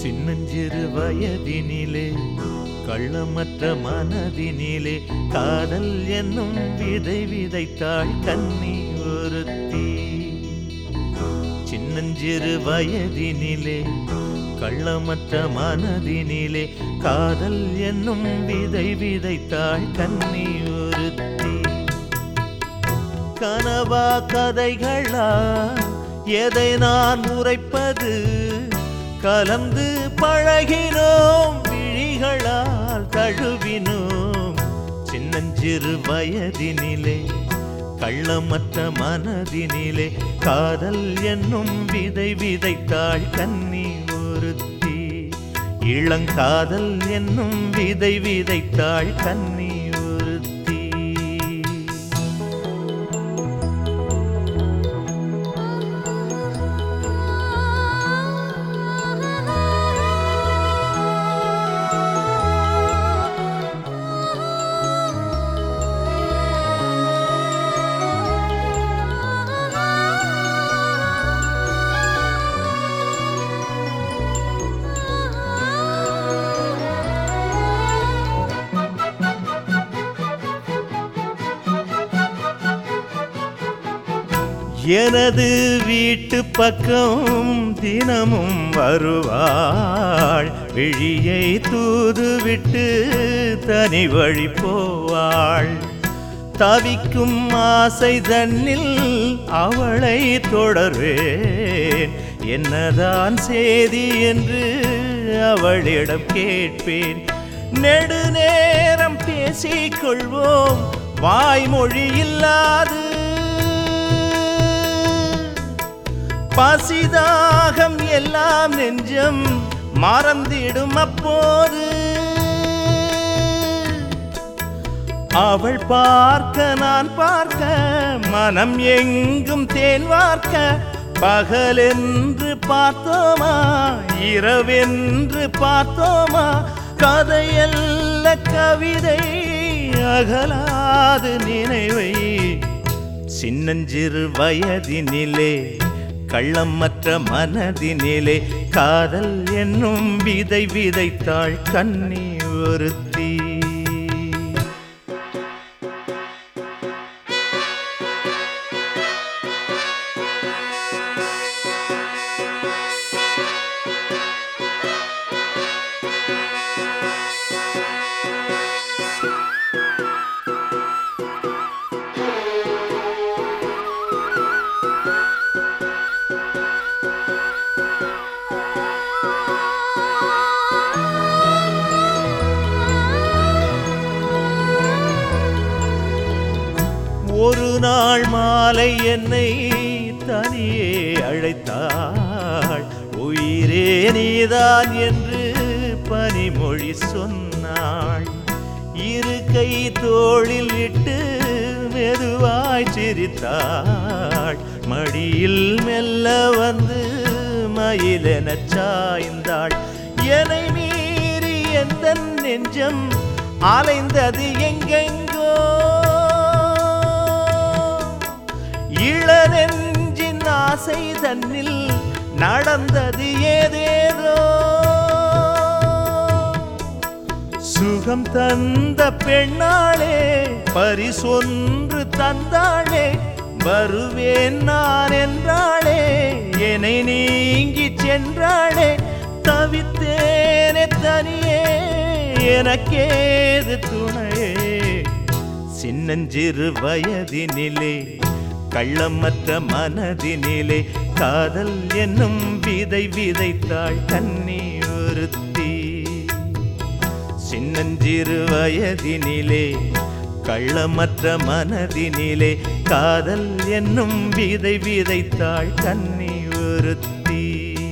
சின்னஞ்சிறு வயதினிலே கள்ளமற்ற மனதினிலே காதல் என்னும் விதை விதைத்தாள் கண்ணி ஒருத்தி சின்னஞ்சிறு வயதினிலே கள்ளமற்ற மனதினிலே காதல் என்னும் விதை விதைத்தாள் கண்ணி ஒருத்தி கனவா கதைகளா எதை நான் உரைப்பது கலந்து பழகினோம் விழிகளால் தழுவினோம் சின்னஞ்சிறு வயதினிலே கள்ளமற்ற மனதினிலே காதல் என்னும் விதை விதைத்தாள் கண்ணி ஒருத்தி இளங்காதல் என்னும் விதை விதைத்தாள் கண்ணி ஒருத்தி எனது வீட்டு பக்கம் தினமும் வருவாள் விழியை தூதுவிட்டு தனி வழி போவாள் தவிக்கும் ஆசை தன்னில் அவளை தொடர்வேன் என்னதான் செய்தி என்று அவளிடம் கேட்பேன் நெடுநேரம் பேசிக் கொள்வோம் வாய்மொழி இல்லாது பசிதாகம் எல்லாம் நெஞ்சம் மறந்திடும் அப்போது அவள் பார்க்க நான் பார்க்க மனம் எங்கும் தேன் வார்க்க பகலென்று பார்த்தோமா இரவென்று பார்த்தோமா கதையல்ல கவிதை அகலாது நினைவை சின்னஞ்சிறு வயதினிலே கள்ளமற்ற மனதினிலே காதல் என்னும் விதை விதைத்தாள் கண்ணி ஒருத்தி ஒரு நாள் மாலை என்னை தனியே அழைத்தாள் உயிரே நீதான் என்று பனிமொழி சொன்னாள் இரு கை தோளில் இட்டு மெதுவாய் சிரித்தாள் மடியில் மெல்ல வந்து மயிலெனச் சாய்ந்தாள் என்னை மீறி எந்த நெஞ்சம் அலைந்தது எங்கெங்கோ இளநெஞ்சின் ஆசை தன்னில் நடந்தது ஏதேதோ சுகம் தந்த பெண்ணாளே பரிசொன்று தந்தாளே வருவேன் நான் என்றாளே என்னை நீங்கி சென்றாளே தவித்தேனே தனியே எனக்கேது துணையே சின்னஞ்சிறு வயதினிலே கள்ளமற்ற மனதினிலே காதல் என்னும் விதை விதைத்தாள் கண்ணி ஒருத்தி சின்னஞ்சிறு வயதினிலே கள்ளமற்ற மனதினிலே காதல் என்னும் விதை விதைத்தாள் கண்ணி ஒருத்தி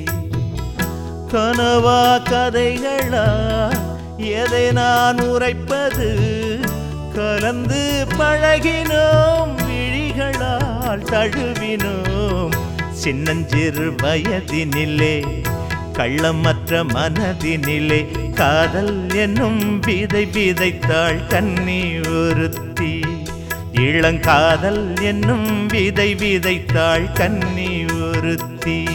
கனவா கதைகளா எதை நான் உரைப்பது கலந்து பழகினோம் விழிகளால் தழுவினோம் சின்னஞ்சிறு வயதினிலே கள்ளமற்ற மனதினிலே காதல் என்னும் விதை விதைத்தாள் கண்ணி ஒருத்தி இளங்காதல் என்னும் விதை விதைத்தாள் கண்ணி ஒருத்தி